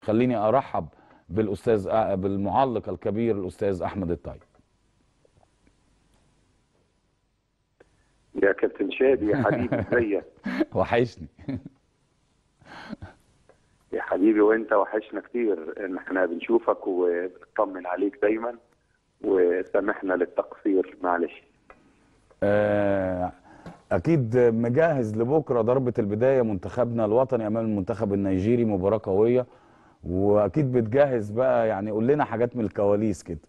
خليني ارحب بالاستاذ آه، بالمعلق الكبير الاستاذ احمد الطيب يا كابتن شادي يا حبيبي ازيك وحشني يا حبيبي وانت وحشنا كتير ان احنا بنشوفك وبنطمن عليك دايما وسامحنا للتقصير معلش آه، اكيد مجهز لبكره ضربه البدايه منتخبنا الوطني امام المنتخب النيجيري مباراه قويه واكيد بتجهز بقى يعني قول لنا حاجات من الكواليس كده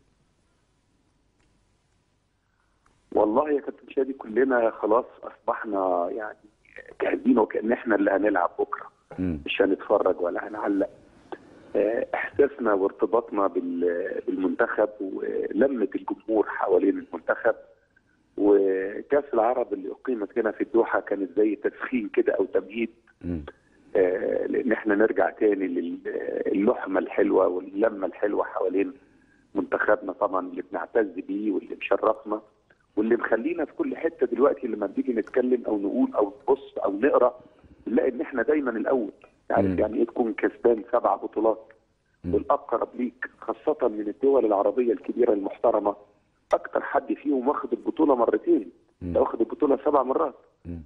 والله يا كابتن شادي كلنا خلاص اصبحنا يعني جاهزين وكان احنا اللي هنلعب بكره مم. مش هنتفرج ولا هنعلق آه، احساسنا وارتباطنا بال- بالمنتخب ولمه الجمهور حوالين المنتخب وكاس العرب اللي اقيمت هنا في الدوحه كانت زي تسخين كده او تمهيد مم. آه، لان احنا نرجع تاني للحمه الحلوه واللمه الحلوه حوالين منتخبنا طبعا اللي بنعتز بيه واللي مشرفنا واللي مخلينا في كل حته دلوقتي لما بنيجي نتكلم او نقول او نبص او نقرا نلاقي ان احنا دايما الاول عارف مم. يعني ايه تكون كسبان سبع بطولات مم. والاقرب ليك خاصه من الدول العربيه الكبيره المحترمه اكتر حد فيهم واخد البطوله مرتين مم. ده واخد البطوله سبع مرات مم.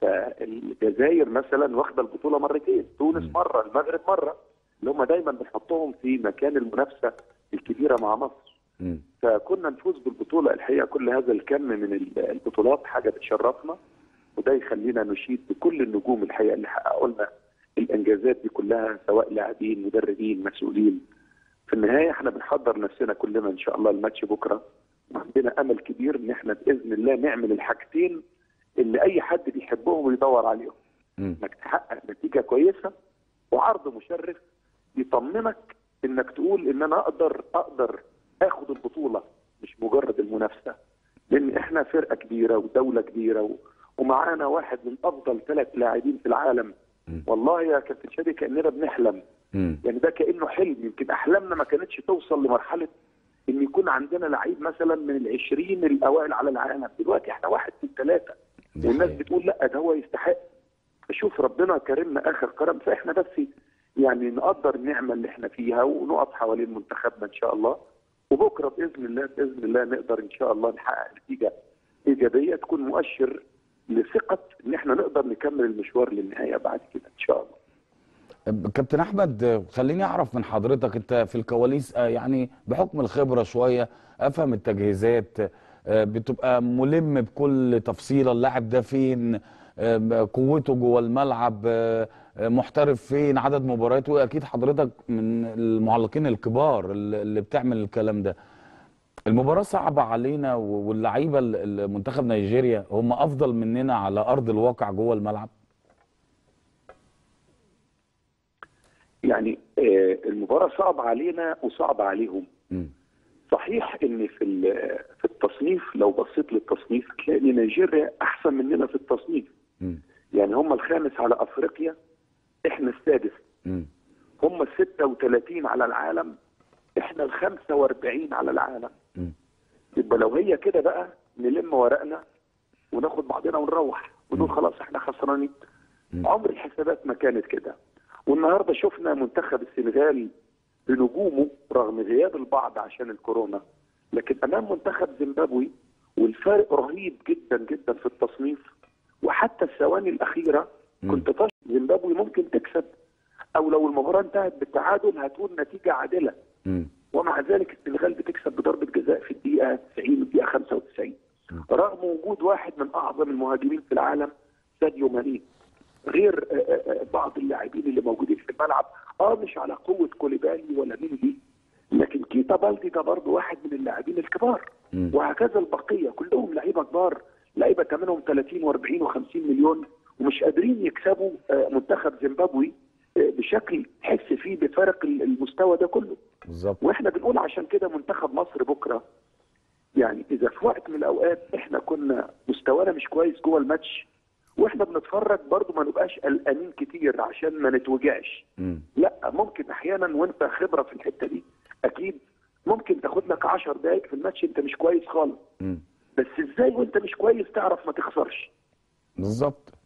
فالجزائر مثلا واخده البطوله مرتين، تونس مم. مره، المغرب مره، اللي هم دايما بنحطهم في مكان المنافسه الكبيره مع مصر، مم. فكنا نفوز بالبطوله الحقيقه كل هذا الكم من ال- البطولات حاجه بتشرفنا وده يخلينا نشيد بكل النجوم الحقيقه اللي حققوا لنا الانجازات دي كلها سواء لاعبين مدربين مسؤولين. في النهايه احنا بنحضر نفسنا كلنا ان شاء الله الماتش بكره وعندنا امل كبير ان احنا باذن الله نعمل الحاجتين اللي اي حد بيحبهم ويدور عليهم. مم. انك تحقق نتيجه كويسه وعرض مشرف يطمنك انك تقول ان انا اقدر اقدر اخد البطوله مش مجرد المنافسه لان احنا فرقه كبيره ودوله كبيره و... ومعانا واحد من افضل ثلاث لاعبين في العالم مم. والله يا كابتن شادي كاننا بنحلم مم. يعني ده كانه حلم يمكن احلامنا ما كانتش توصل لمرحله ان يكون عندنا لعيب مثلا من العشرين الاوائل على العالم دلوقتي احنا واحد من ثلاثه دي والناس حقيقة. بتقول لا ده هو يستحق فشوف ربنا كرمنا اخر كرم فاحنا بس يعني نقدر النعمه اللي احنا فيها ونقف حوالين منتخبنا ان شاء الله وبكره باذن الله باذن الله نقدر ان شاء الله نحقق نتيجه ايجابيه تكون مؤشر لثقه ان احنا نقدر نكمل المشوار للنهايه بعد كده ان شاء الله. كابتن احمد آه، خليني اعرف من حضرتك انت في الكواليس آه، يعني بحكم الخبره شويه افهم التجهيزات آه، بتبقى ملم بكل تفصيله اللاعب ده فين آه، قوته جوه الملعب آه، آه، محترف فين عدد مبارياته واكيد حضرتك من المعلقين الكبار اللي اللي بتعمل الكلام ده المباراة صعبة علينا و- واللعيبة ال- المنتخب نيجيريا هم أفضل مننا على أرض الواقع جوه الملعب يعني آه، المباراه صعبه علينا وصعبه عليهم مم. صحيح ان في ال- في التصنيف لو بصيت للتصنيف تلاقي إن نيجيريا احسن مننا في التصنيف مم. يعني هم الخامس على افريقيا احنا السادس مم. هم ال 36 على العالم احنا ال 45 على العالم مم. يبقى لو هي كده بقى نلم ورقنا وناخد بعضنا ونروح ونقول مم. خلاص احنا خسرانين مم. عمر الحسابات ما كانت كده والنهارده شفنا منتخب السنغال بنجومه رغم غياب البعض عشان الكورونا لكن امام منتخب زيمبابوي والفارق رهيب جدا جدا في التصنيف وحتى الثواني الاخيره مم. كنت تشعر زيمبابوي ممكن تكسب او لو المباراه انتهت بالتعادل هتكون نتيجه عادله مم. ومع ذلك السنغال بتكسب بضربه جزاء في الدقيقه 90 والدقيقه 95 مم. رغم وجود واحد من اعظم المهاجمين في العالم ساديو ماني غير آه، آه، آه، بعض اللاعبين اللي موجودين في الملعب اه مش على قوه كوليبالي ولا ميندي لكن كيتا بالدي ده برضه واحد من اللاعبين الكبار مم. وهكذا البقيه كلهم لعيبه كبار لعيبه ثمنهم 30 و40 و50 مليون ومش قادرين يكسبوا آه، منتخب زيمبابوي آه، بشكل تحس فيه بفرق المستوى ده كله بالظبط واحنا بنقول عشان كده منتخب مصر بكره يعني اذا في وقت من الاوقات احنا كنا مستوانا مش كويس جوه الماتش واحنا بنتفرج برضو ما نبقاش قلقانين كتير عشان ما نتوجعش مم. لا ممكن احيانا وانت خبره في الحته دي اكيد ممكن تاخد لك 10 دقائق في الماتش انت مش كويس خالص مم. بس ازاي وانت مش كويس تعرف ما تخسرش بالظبط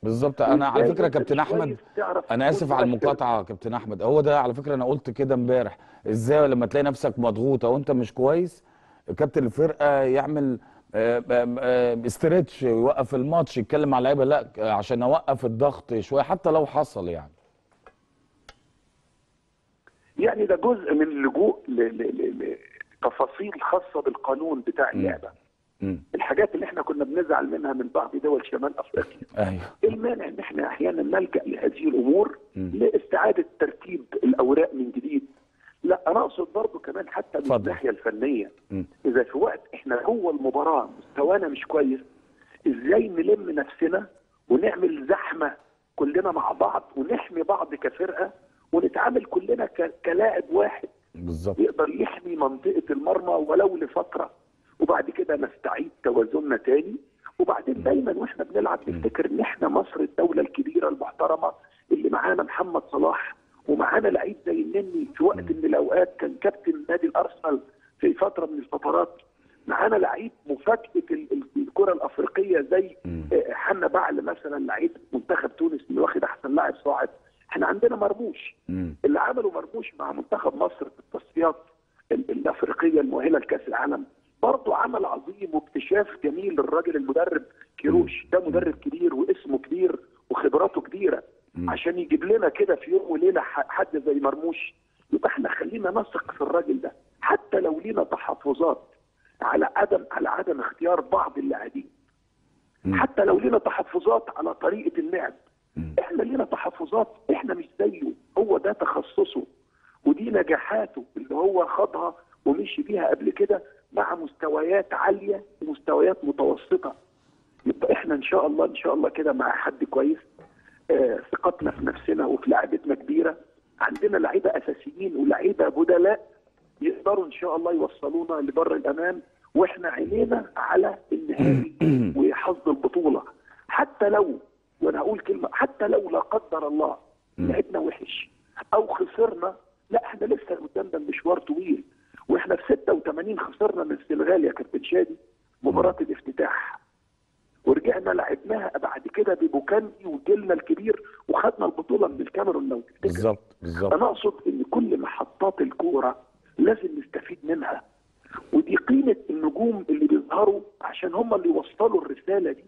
بالظبط انا على وإزاي فكره أنت كابتن مش احمد كويس تعرف انا اسف تكون على مؤثر. المقاطعه يا كابتن احمد هو ده على فكره انا قلت كده امبارح ازاي لما تلاقي نفسك مضغوط او انت مش كويس كابتن الفرقه يعمل آه، آه، آه، استرتش يوقف الماتش يتكلم مع اللعيبه لا آه، عشان اوقف الضغط شويه حتى لو حصل يعني يعني ده جزء من اللجوء ل- ل- ل- لتفاصيل خاصه بالقانون بتاع اللعبه مم. الحاجات اللي احنا كنا بنزعل منها من بعض دول شمال افريقيا ايوه ايه المانع ان احنا احيانا نلجا لهذه الامور مم. لاستعاده ترتيب الاوراق من جديد لا انا اقصد برضه كمان حتى من اتفضل. الناحيه الفنيه مم. اذا في وقت احنا جوه المباراه مستوانا مش كويس ازاي نلم نفسنا ونعمل زحمه كلنا مع بعض ونحمي بعض كفرقه ونتعامل كلنا ك- كلاعب واحد بالظبط يقدر يحمي منطقه المرمى ولو لفتره وبعد كده نستعيد توازننا تاني وبعدين دايما واحنا بنلعب نفتكر ان احنا مصر الدوله الكبيره المحترمه اللي معانا محمد صلاح ومعانا لعيب زي النني في وقت من الاوقات كان كابتن نادي الارسنال في فتره من الفترات معانا لعيب مفاجاه ال- ال- الكره الافريقيه زي مم. آه، حنا بعل مثلا لعيب منتخب تونس اللي واخد احسن لاعب صاعد احنا عندنا مرموش مم. اللي عمله مرموش مع منتخب مصر في التصفيات ال- الافريقيه المؤهله لكاس العالم برضه عمل عظيم واكتشاف جميل للراجل المدرب كيروش ده مدرب كبير واسمه كبير وخبراته كبيره مم. عشان يجيب لنا كده في يوم وليله ح- حد زي مرموش يبقى احنا خلينا نثق في الراجل ده حتى لو لينا تحفظات على عدم على عدم اختيار بعض اللاعبين مم. حتى لو لينا تحفظات على طريقه اللعب مم. احنا لينا تحفظات احنا مش زيه هو ده تخصصه ودي نجاحاته اللي هو خاضها ومشي بيها قبل كده مع مستويات عاليه ومستويات متوسطه يبقى احنا ان شاء الله ان شاء الله كده مع حد كويس آه، ثقتنا في نفسنا وفي لعيبتنا كبيره عندنا لعيبه اساسيين ولعيبه بدلاء يقدروا ان شاء الله يوصلونا لبر الامان واحنا عينينا على النهائي وحظ البطوله حتى لو وانا هقول كلمه حتى لو لا قدر الله لعبنا وحش او خسرنا لا احنا لسه قدامنا مشوار طويل واحنا في 86 خسرنا من السنغال يا كابتن شادي مباراه الافتتاح ورجعنا لعبناها بعد كده ببوكاندي وجيلنا الكبير وخدنا البطوله من الكاميرون لو تفتكر بالظبط بالظبط انا اقصد ان كل محطات الكوره لازم نستفيد منها ودي قيمه النجوم اللي بيظهروا عشان هم اللي يوصلوا الرساله دي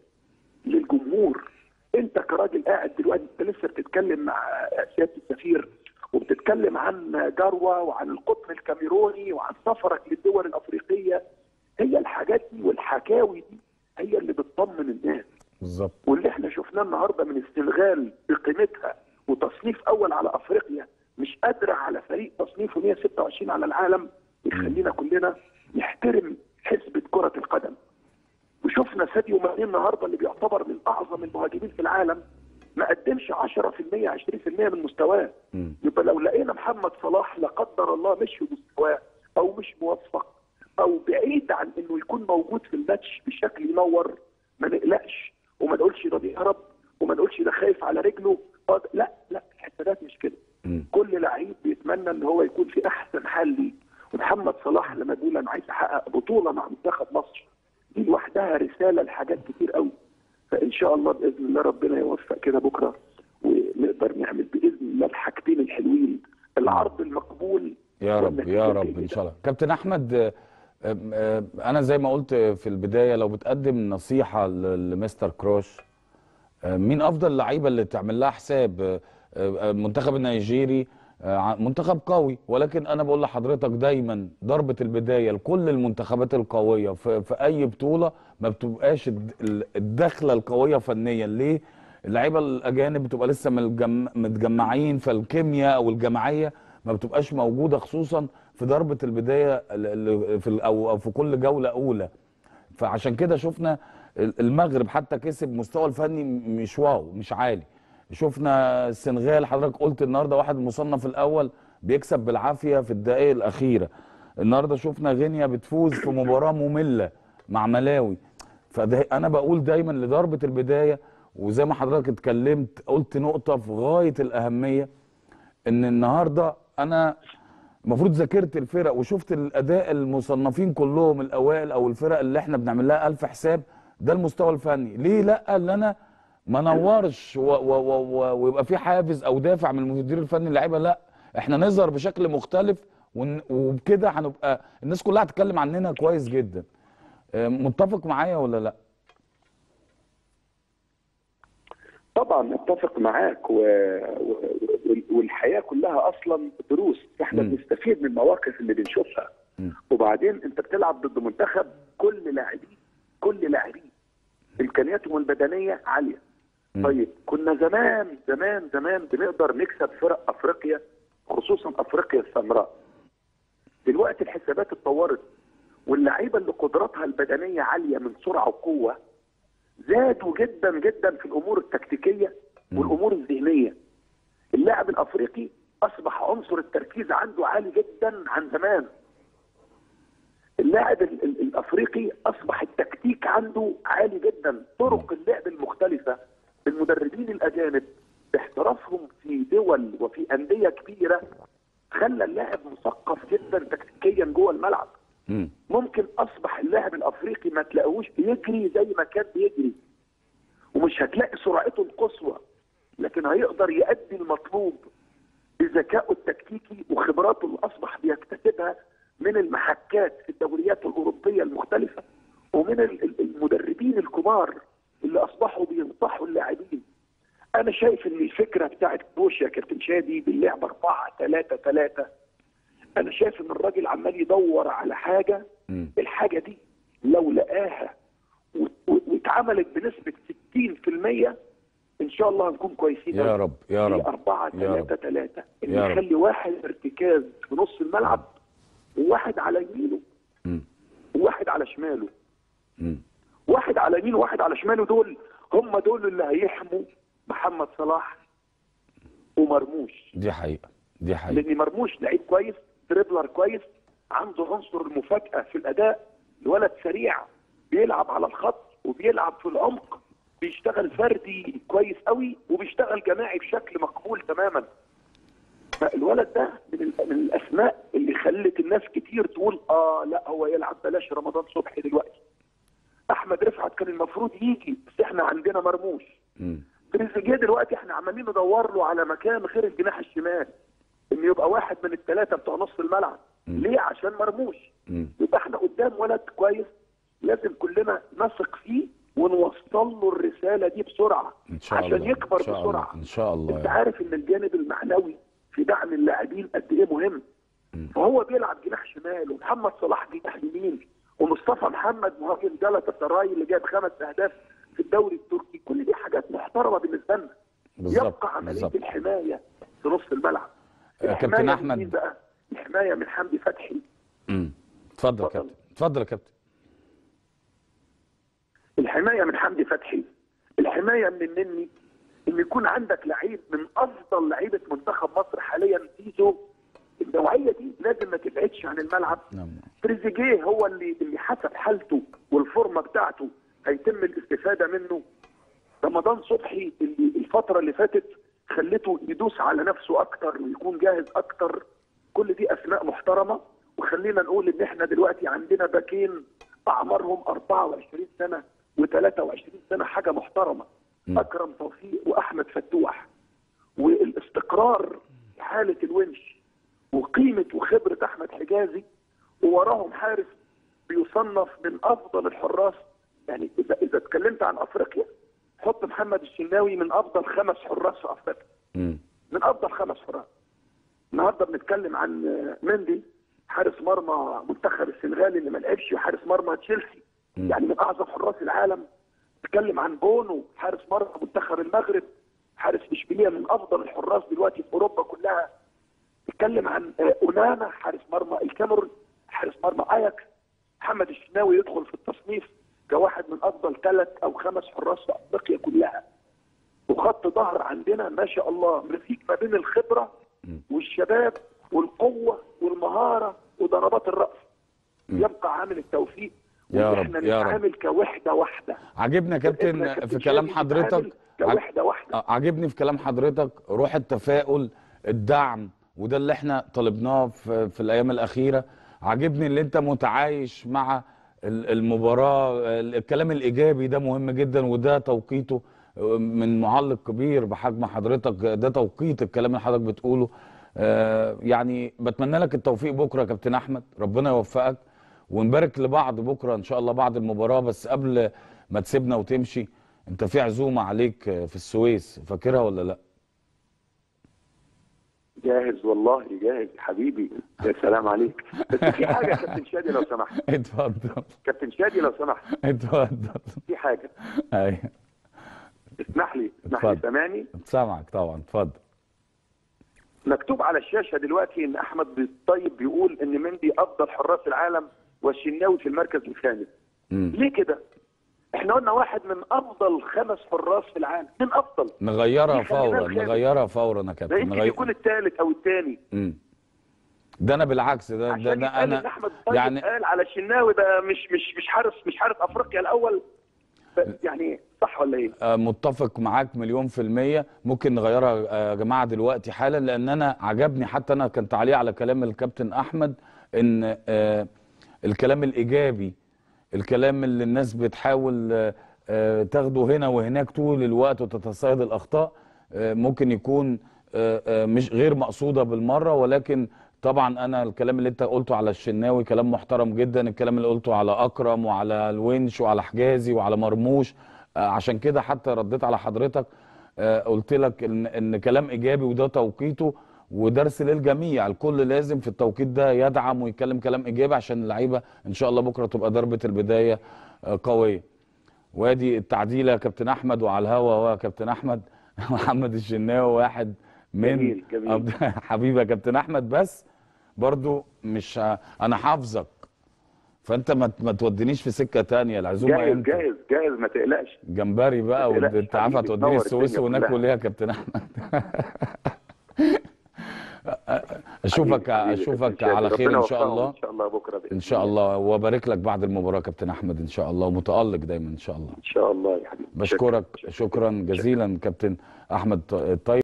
للجمهور انت كراجل قاعد دلوقتي انت لسه بتتكلم مع سياده السفير وبتتكلم عن جروه وعن القطن الكاميروني وعن سفرك للدول الافريقيه هي الحاجات دي والحكاوي دي هي اللي بتطمن الناس بالظبط واللي احنا شفناه النهارده من السنغال بقيمتها وتصنيف اول على افريقيا مش قادره على فريق تصنيفه 126 على العالم يخلينا كلنا نحترم حسبه كره القدم وشفنا ساديو ماني النهارده اللي بيعتبر من اعظم المهاجمين في العالم ما قدمش 10% 20% من مستواه مم. يبقى لو لقينا محمد صلاح لا قدر الله مش في مستواه او مش موفق او بعيد عن انه يكون موجود في الماتش بشكل ينور ما نقلقش وما نقولش ده بيهرب وما نقولش ده خايف على رجله آه، لا لا الحسابات مش كده مم. كل لعيب بيتمنى ان هو يكون في احسن حال ليه ومحمد صلاح لما بيقول انا عايز احقق بطوله مع منتخب مصر دي لوحدها رساله لحاجات كتير قوي فان شاء الله باذن الله ربنا يوفق كده بكره ونقدر نعمل باذن الله الحاجتين الحلوين العرض المقبول يا رب والنتيجة يا رب الجيدة. ان شاء الله كابتن احمد آه، آه، آه، انا زي ما قلت في البدايه لو بتقدم نصيحه ل- لمستر كروش آه، مين افضل اللعيبه اللي تعمل لها حساب آه، آه، المنتخب النيجيري آه، ع- منتخب قوي ولكن انا بقول لحضرتك دايما ضربه البدايه لكل المنتخبات القويه في, في اي بطوله ما بتبقاش الد- ال- الدخله القويه فنيا ليه اللعيبه الاجانب بتبقى لسه متجم- متجمعين فالكيمياء او الجماعيه ما بتبقاش موجوده خصوصا في ضربه البدايه ال- ال- في ال- او أو في كل جوله اولى فعشان كده شفنا المغرب حتى كسب مستوى الفني مش واو مش عالي شفنا السنغال حضرتك قلت النهارده واحد مصنف الاول بيكسب بالعافيه في الدقائق الاخيره النهارده شفنا غينيا بتفوز في مباراه ممله مع ملاوي فده انا بقول دايما لضربه البدايه وزي ما حضرتك اتكلمت قلت نقطه في غايه الاهميه ان النهارده انا المفروض ذاكرت الفرق وشفت الاداء المصنفين كلهم الاوائل او الفرق اللي احنا بنعمل لها الف حساب ده المستوى الفني ليه لا اللي انا ما نورش و و و و ويبقى في حافز او دافع من المدير الفني للعيبه لا احنا نظهر بشكل مختلف ون- وبكده هنبقى الناس كلها هتتكلم عننا كويس جدا آه، متفق معايا ولا لا طبعا متفق معاك و... و... والحياه كلها اصلا دروس احنا مم. بنستفيد من المواقف اللي بنشوفها مم. وبعدين انت بتلعب ضد منتخب كل لاعبين كل لاعبين امكانياتهم البدنيه عاليه مم. طيب كنا زمان زمان زمان بنقدر نكسب فرق افريقيا خصوصا افريقيا السمراء دلوقتي الحسابات اتطورت واللعيبه اللي قدراتها البدنيه عاليه من سرعه وقوه زادوا جدا جدا في الامور التكتيكيه والامور الذهنيه اللاعب الافريقي اصبح عنصر التركيز عنده عالي جدا عن زمان اللاعب ال- ال- الافريقي اصبح التكتيك عنده عالي جدا طرق اللعب المختلفه المدربين الاجانب باحترافهم في دول وفي انديه كبيره خلى اللاعب مثقف جدا تكتيكيا جوه الملعب مم. ممكن اصبح اللاعب الافريقي ما تلاقوش بيجري زي ما كان بيجري ومش هتلاقي سرعته القصوى لكن هيقدر يأدي المطلوب بذكائه التكتيكي وخبراته اللي اصبح بيكتسبها من المحكات في الدوريات الاوروبيه المختلفه ومن ال- ال- المدربين الكبار اللي اصبحوا بينصحوا اللاعبين انا شايف ان الفكره بتاعت بوش يا كابتن شادي باللعب 4 3 3 انا شايف ان الراجل عمال يدور على حاجه مم. الحاجه دي لو لقاها و- و- واتعملت بنسبه 60% ان شاء الله هنكون كويسين يا أوي. رب يا رب 4 يا رب 3 3 ان يا رب. يخلي واحد ارتكاز في نص الملعب وواحد على يمينه مم. وواحد على شماله مم. واحد على يمينه وواحد على شماله دول هم دول اللي هيحموا محمد صلاح ومرموش دي حقيقه دي حقيقه لان مرموش لعيب كويس دريبلر كويس عنده عنصر المفاجاه في الاداء الولد سريع بيلعب على الخط وبيلعب في العمق بيشتغل فردي كويس قوي وبيشتغل جماعي بشكل مقبول تماما فالولد ده من, ال- من الاسماء اللي خلت الناس كتير تقول اه لا هو يلعب بلاش رمضان صبحي دلوقتي احمد رفعت كان المفروض يجي بس احنا عندنا مرموش مم. تريزيجيه دلوقتي احنا عمالين ندور له على مكان غير الجناح الشمال انه يبقى واحد من الثلاثه بتوع نص الملعب ليه عشان مرموش مم. يبقى احنا قدام ولد كويس لازم كلنا نثق فيه ونوصل له الرساله دي بسرعه ان شاء عشان الله يكبر ان شاء الله بسرعه ان شاء الله انت يا رب. عارف ان الجانب المعنوي في دعم اللاعبين قد ايه مهم فهو بيلعب جناح شمال ومحمد صلاح جناح يمين ومصطفى محمد مهاجم جلطة سراي اللي جاب خمس اهداف في الدوري التركي كل دي حاجات محترمه بالنسبه لنا بالظبط يبقى عمليه بالظبط الحمايه في نص الملعب آه، كابتن الحماية من أحمد. مين بقى الحمايه من حمدي فتحي مم. اتفضل يا اتفضل. كابتن اتفضل يا كابتن الحمايه من حمدي فتحي الحمايه من النني ان يكون عندك لعيب من افضل لعيبه منتخب مصر حاليا زيزو النوعيه دي لازم ما تبعدش عن الملعب نعم تريزيجيه هو اللي اللي حسب حالته والفورمه بتاعته هيتم الاستفاده منه رمضان صبحي اللي الفتره اللي فاتت خلته يدوس على نفسه اكتر ويكون جاهز اكتر كل دي اسماء محترمه وخلينا نقول ان احنا دلوقتي عندنا باكين اعمارهم 24 سنه و23 سنه حاجه محترمه م. اكرم توفيق واحمد فتوح والاستقرار في حاله الونش وقيمه وخبره احمد حجازي ووراهم حارس بيصنف من افضل الحراس يعني اذا اذا اتكلمت عن افريقيا حط محمد الشناوي من افضل خمس حراس في افريقيا مم. من افضل خمس حراس النهارده بنتكلم عن مندي حارس مرمى منتخب السنغال اللي ما لعبش وحارس مرمى تشيلسي مم. يعني من اعظم حراس العالم بنتكلم عن بونو حارس مرمى منتخب المغرب حارس اشبيليه من افضل الحراس دلوقتي في اوروبا كلها بنتكلم عن آه، اونانا حارس مرمى الكاميرون حارس مرمى اياكس محمد الشناوي يدخل في التصنيف كواحد من افضل ثلاث او خمس حراس في افريقيا كلها وخط ظهر عندنا ما شاء الله مزيج ما بين الخبره والشباب والقوه والمهاره وضربات الراس يبقى عامل التوفيق يا وإن رب، احنا يا رب. نتعامل كوحده واحده عجبنا يا إحنا كابتن كابتن في كلام شادي حضرتك نتعامل كوحده واحده آه، عجبني في كلام حضرتك روح التفاؤل الدعم وده اللي احنا طلبناه في, في الايام الاخيره عجبني اللي انت متعايش مع ال- المباراه ال- الكلام الايجابي ده مهم جدا وده توقيته من معلق كبير بحجم حضرتك ده توقيت الكلام اللي حضرتك بتقوله آه، يعني بتمنى لك التوفيق بكره يا كابتن احمد ربنا يوفقك ونبارك لبعض بكره ان شاء الله بعد المباراه بس قبل ما تسيبنا وتمشي انت في عزومه عليك في السويس فاكرها ولا لا جاهز والله جاهز حبيبي يا سلام عليك بس في حاجه يا كابتن شادي لو سمحت اتفضل كابتن شادي لو سمحت اتفضل في حاجه ايوه اسمح لي اسمح لي اتفضل. سامعني سامعك طبعا اتفضل مكتوب على الشاشه دلوقتي ان احمد الطيب بيقول ان مندي افضل حراس العالم والشناوي في المركز الخامس مم. ليه كده؟ احنا قلنا واحد من افضل خمس حراس في العالم من افضل نغيرها دي خلينا فورا الخامس. نغيرها فورا يا ده كابتن يمكن نغير يكون الثالث او الثاني مم. ده انا بالعكس ده ده, عشان ده يتقال ان انا احمد الطيب يعني قال على الشناوي ده مش مش مش حارس مش حارس افريقيا الاول ف- يعني صح ولا ايه؟ آه، متفق معاك مليون في المية ممكن نغيرها آه، يا جماعة دلوقتي حالا لأن أنا عجبني حتى أنا كان تعليق على كلام الكابتن أحمد إن آه، الكلام الإيجابي الكلام اللي الناس بتحاول آه، آه، تاخده هنا وهناك طول الوقت وتتصيد الأخطاء آه، ممكن يكون آه، آه، مش غير مقصودة بالمرة ولكن طبعا انا الكلام اللي انت قلته على الشناوي كلام محترم جدا الكلام اللي قلته على اكرم وعلى الونش وعلى حجازي وعلى مرموش آه، عشان كده حتى رديت على حضرتك آه، قلت لك ان ان كلام ايجابي وده توقيته ودرس للجميع الكل لازم في التوقيت ده يدعم ويتكلم كلام ايجابي عشان اللعيبه ان شاء الله بكره تبقى ضربه البدايه آه، قويه وادي التعديل يا كابتن احمد وعلى الهوا هو يا كابتن احمد محمد الشناوي واحد من جميل، جميل. حبيبي يا كابتن احمد بس برضو مش ه- انا حافظك فانت ما ما تودينيش في سكه تانية العزومه جاهز امتى جاهز جاهز ما تقلقش جمبري بقى ما تقلقش وانت عارف حبيبي، هتوديني تنور السويس الدنيا وناكل كلها. ايه يا كابتن احمد اشوفك حبيبي، حبيبي يا اشوفك كابتن شادي. على خير ربنا ان شاء يوفقهم الله ان شاء الله بكره بإذن ان شاء الله وبارك لك بعد المباراه يا كابتن احمد ان شاء الله ومتالق دايما ان شاء الله ان شاء الله يا حبيبي بشكرك شكرا جزيلا كابتن احمد الطيب